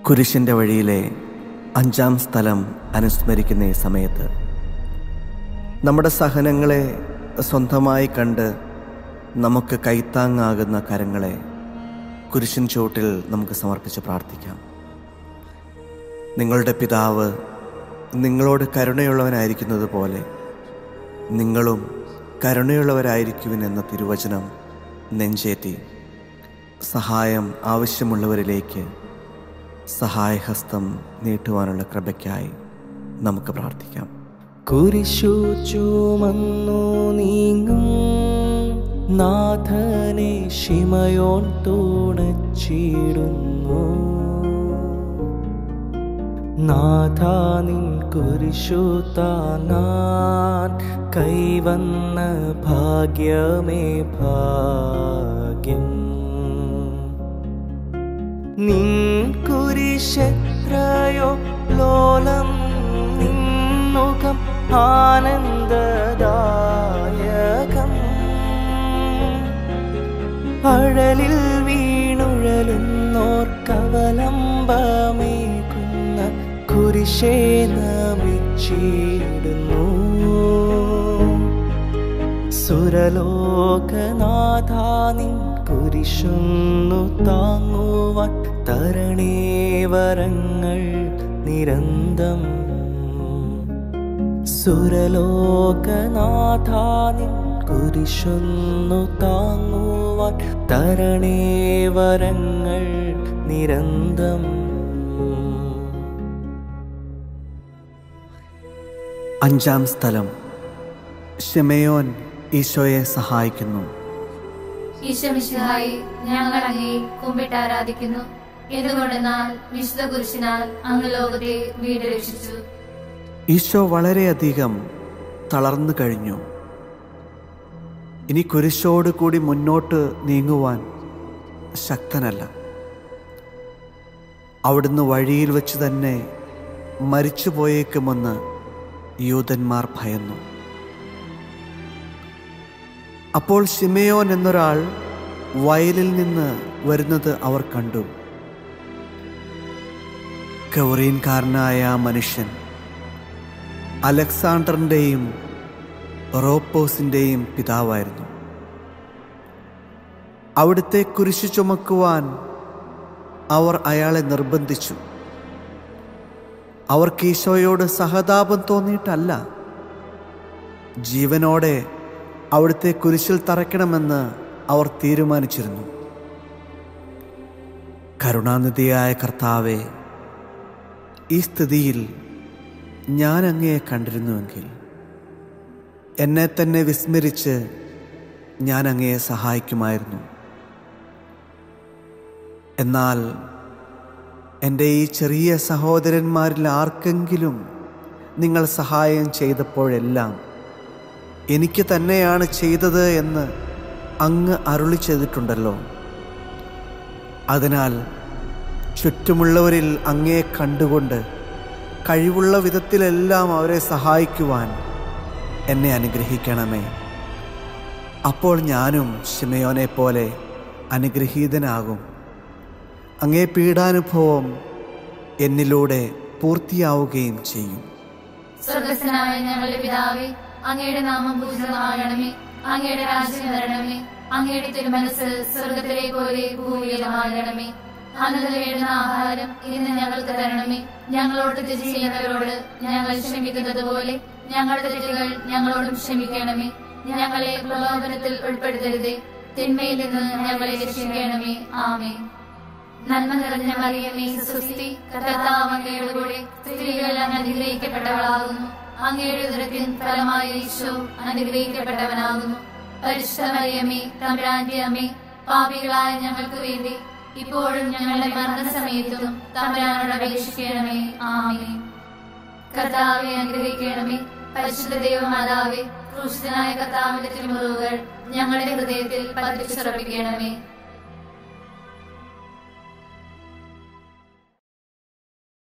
കുരിശിൻ്റെ വഴിയിലെ അഞ്ചാം സ്ഥലം അനുസ്മരിക്കുന്ന ഈ സമയത്ത് നമ്മുടെ സഹനങ്ങളെ സ്വന്തമായി കണ്ട് നമുക്ക് കൈത്താങ്ങാകുന്ന കരങ്ങളെ കുരിശിൻ ചുവട്ടിൽ നമുക്ക് സമർപ്പിച്ച് പ്രാർത്ഥിക്കാം നിങ്ങളുടെ പിതാവ് നിങ്ങളോട് കരുണയുള്ളവനായിരിക്കുന്നത് പോലെ നിങ്ങളും കരുണയുള്ളവരായിരിക്കുവിൻ എന്ന തിരുവചനം നെഞ്ചേറ്റി സഹായം ആവശ്യമുള്ളവരിലേക്ക് സഹായഹസ്തം നീട്ടുവാനുള്ള കൃപയ്ക്കായി നമുക്ക് പ്രാർത്ഥിക്കാം കുരിശു ചുമന്നു നീങ്ങും നാഥനെ ശിമയോൻ തുണച്ചിടുന്നു നാഥ നിൻ കുരിശു താനാൻ കൈവന്ന ഭാഗ്യമേ ഭാഗ്യം നിൻ കുരിശെത്രയോ ലോലം നിന്നുകം ആനന്ദദായകം അഴലിൽ വീണുഴലുന്നോർ കവലംബമേകുന്ന കുരിശേ നമിച്ചിടുന്നു സുരലോകനാഥാനിൻ കുരിശുന്നു താങ്ങുവാൻ തരണേ വരങ്ങൾ നിരന്തം സുരലോകനാഥാനിൻ കുരിശുന്നു താങ്ങുവാൻ തരണേ വരങ്ങൾ നിരന്തം അഞ്ചാം സ്ഥലം ഷെമയോൻ ഈശോയെ സഹായിക്കുന്നു ഈശമിശിഹായി ഞങ്ങൾ അങ്ങേ കുമ്പിട്ട് ആരാധിക്കുന്നു എന്തുകൊണ്ടെന്നാൽ വിശുദ്ധ കുരിശിനാൽ അങ്ങ് ലോകത്തെ വീട് രക്ഷിച്ചു ഈശോ വളരെയധികം തളർന്നു കഴിഞ്ഞു ഇനി കുരിശോട് കൂടി മുന്നോട്ട് നീങ്ങുവാൻ ശക്തനല്ല അവിടുന്ന് വഴിയിൽ വെച്ച് തന്നെ മരിച്ചു പോയേക്കുമെന്ന് യൂതന്മാർ ഭയന്നു അപ്പോൾ ഷിമയോൻ എന്നൊരാൾ വയലിൽ നിന്ന് വരുന്നത് അവർ കണ്ടു കൗറീൻകാരനായ ആ മനുഷ്യൻ അലക്സാണ്ടറിൻ്റെയും റോപ്പോസിൻ്റെയും പിതാവായിരുന്നു അവിടുത്തെ കുരിശു ചുമക്കുവാൻ അവർ അയാളെ നിർബന്ധിച്ചു അവർക്ക് ഈശോയോട് സഹതാപം തോന്നിയിട്ടല്ല ജീവനോടെ അവിടുത്തെ കുരിശിൽ തറയ്ക്കണമെന്ന് അവർ തീരുമാനിച്ചിരുന്നു കരുണാനിധിയായ കർത്താവെ ഈ സ്ഥിതിയിൽ ഞാൻ അങ്ങയെ കണ്ടിരുന്നുവെങ്കിൽ എന്നെ തന്നെ വിസ്മരിച്ച് ഞാൻ അങ്ങയെ സഹായിക്കുമായിരുന്നു എന്നാൽ എൻ്റെ ഈ ചെറിയ സഹോദരന്മാരിൽ ആർക്കെങ്കിലും നിങ്ങൾ സഹായം ചെയ്തപ്പോഴെല്ലാം എനിക്ക് തന്നെയാണ് ചെയ്തത് എന്ന് അങ്ങ് അരുളി ചെയ്തിട്ടുണ്ടല്ലോ അതിനാൽ ചുറ്റുമുള്ളവരിൽ അങ്ങയെ കണ്ടുകൊണ്ട് കഴിവുള്ള വിധത്തിലെല്ലാം അവരെ സഹായിക്കുവാൻ എന്നെ അനുഗ്രഹിക്കണമേ അപ്പോൾ ഞാനും ഷിമയോനെ പോലെ അനുഗ്രഹീതനാകും അങ്ങേ പീഡാനുഭവം എന്നിലൂടെ പൂർത്തിയാവുകയും ചെയ്യും സ്വർഗസ്വനായ ഞങ്ങളുടെ പിതാവേ അങ്ങയുടെ നാമം പൂജിതമാകണമേ അങ്ങയുടെ രാജ്യം വരണമേ അങ്ങയുടെ തിരുമനസ് സ്വർഗത്തിലെ പോലെ ഭൂമിയിലുമാകണമേ അന്നത് വേണ്ടുന്ന ആഹാരം ഇന്ന് ഞങ്ങൾക്ക് തരണമേ ഞങ്ങളോട് തെറ്റ് ചെയ്യുന്നവരോട് ഞങ്ങൾ ക്ഷമിക്കുന്നത് പോലെ ഞങ്ങളുടെ തെറ്റുകൾ ഞങ്ങളോടും ക്ഷമിക്കണമേ ഞങ്ങളെ പ്രലോഭനത്തിൽ ഉൾപ്പെടുത്തരുതേ തിന്മയിൽ നിന്ന് ഞങ്ങളെ രക്ഷിക്കണമേ ആമേ നന്മ നിറഞ്ഞ മറിയമേ സുസ്തി കർത്താവ് അങ്ങയുടെ കൂടെ സ്ത്രീകൾ അങ്ങ് അനുഗ്രഹിക്കപ്പെട്ടവളാകുന്നു അങ്ങയുടെ ഉദരത്തിൻ ഫലമായ ഈശോ അനുഗ്രഹിക്കപ്പെട്ടവനാകുന്നു പരിശുദ്ധ മറിയമേ തമ്പുരാന്റെ അമ്മേ പാപികളായ ഞങ്ങൾക്ക് വേണ്ടി ഇപ്പോഴും ഞങ്ങളുടെ മരണസമയത്തും തമ്പുരാനോട് അപേക്ഷിക്കണമേ ആമേ കർത്താവെ അനുഗ്രഹിക്കണമേ പരിശുദ്ധ ദൈവമാതാവേ ക്രൂശിതനായ കർത്താവിന്റെ തിരുമുറിവുകൾ ഞങ്ങളുടെ ഹൃദയത്തിൽ പതിച്ചുറപ്പിക്കണമേ